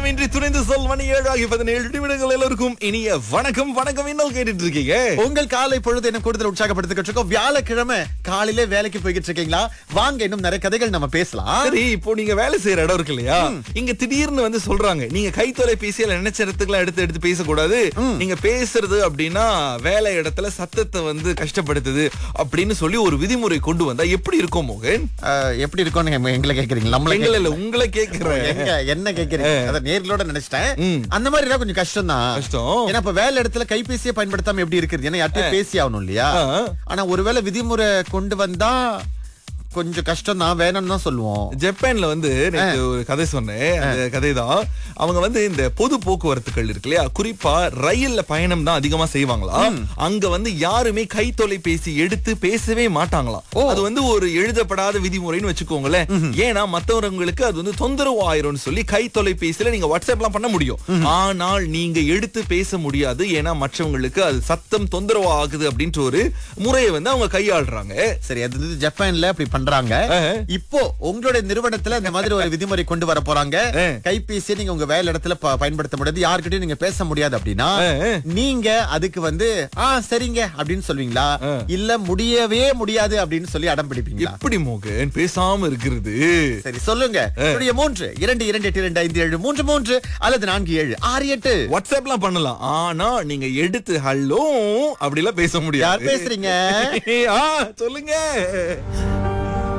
தாமதமின்றி துணிந்து சொல் மணி ஏழு ஆகி பதினேழு நிமிடங்கள் எல்லோருக்கும் இனிய வணக்கம் வணக்கம் இன்னும் கேட்டுட்டு இருக்கீங்க உங்கள் காலை பொழுது என்ன கூடுதல் உற்சாகப்படுத்திக்கிட்டு இருக்கோம் வியாழக்கிழமை காலையில வேலைக்கு போய்கிட்டு இருக்கீங்களா வாங்க இன்னும் நிறைய கதைகள் நம்ம பேசலாம் சரி இப்போ நீங்க வேலை செய்யற இடம் இருக்கு இல்லையா இங்க திடீர்னு வந்து சொல்றாங்க நீங்க கை தொலைபேசியில நினைச்ச இடத்துக்குலாம் எடுத்து எடுத்து பேசக்கூடாது நீங்க பேசுறது அப்படின்னா வேலை இடத்துல சத்தத்தை வந்து கஷ்டப்படுத்துது அப்படின்னு சொல்லி ஒரு விதிமுறை கொண்டு வந்தா எப்படி இருக்கும் மோகன் அஹ், எப்படி இருக்கோம் நீங்க எங்களை கேக்குறீங்க நம்மள எங்களை இல்ல உங்களை கேக்குறேன் எங்க என்ன கேக்குறீங்க அத நேர்களோட நினைச்சிட்டேன் ம். அந்த மாதிரி எல்லாம் கொஞ்சம் கஷ்டம் தான் கஷ்டம். ஏன்னா இப்ப வேலை இடத்துல கைபேசியை பயன்படுத்தாம எப்படி இருக்குது ஏன்னா யார்ட்டையும் பேசி ஆகணும் இல்லையா ஆ. ஆனா ஒருவேளை விதிமுறை கொண்டு வந்தா கொஞ்சம் கஷ்டம் தான் வேணும்னு தான் சொல்லுவோம் ஜப்பான்ல வந்து நேத்து ஒரு கதை சொன்னேன் அந்த கதை தான் அவங்க வந்து இந்த பொது போக்குவரத்துகள் இருக்கு இல்லையா குறிப்பா ரயில்ல பயணம் தான் அதிகமா செய்வாங்களா அங்க வந்து யாருமே கை தொலைபேசி எடுத்து பேசவே மாட்டாங்களாம் அது வந்து ஒரு எழுதப்படாத விதிமுறைன்னு வச்சுக்கோங்களேன் ஏன்னா மத்தவங்களுக்கு அது வந்து தொந்தரவு ஆயிரும்னு சொல்லி கை தொலைபேசியில நீங்க வாட்ஸ்அப்லாம் பண்ண முடியும் ஆனால் நீங்க எடுத்து பேச முடியாது ஏன்னா மற்றவங்களுக்கு அது சத்தம் தொந்தரவு ஆகுது அப்படின்ற ஒரு முறையை வந்து அவங்க கையாளுறாங்க சரி அது வந்து ஜப்பான்ல அப்படி பண்றாங்க ஆஹ். இப்போ உங்களுடைய நிறுவனத்துல இந்த மாதிரி ஒரு விதிமுறை கொண்டு வர போறாங்க ஆ. கைபேசியை நீங்க உங்க வேலை இடத்துல ப- பயன்படுத்த முடியாது யார்கிட்டயும் நீங்க பேச முடியாது அப்படின்னா ஆ. நீங்க அதுக்கு வந்து ஆ சரிங்க அப்படின்னு சொல்வீங்களா இல்ல முடியவே முடியாது அப்படின்னு சொல்லி அடம் பிடிப்பீங்களா எப்படி மோகன் பேசாம இருக்கிறது சரி சொல்லுங்க என்னுடைய மூன்று இரண்டு இரண்டு எட்டு இரண்டு ஐந்து ஏழு மூன்று மூன்று அல்லது நான்கு ஏழு ஆறு எட்டு வாட்ஸ்அப்லாம் பண்ணலாம் ஆனா நீங்க எடுத்து ஹலோ அப்படிலாம் பேச முடியாது யார் பேசுறீங்க ஆ, சொல்லுங்க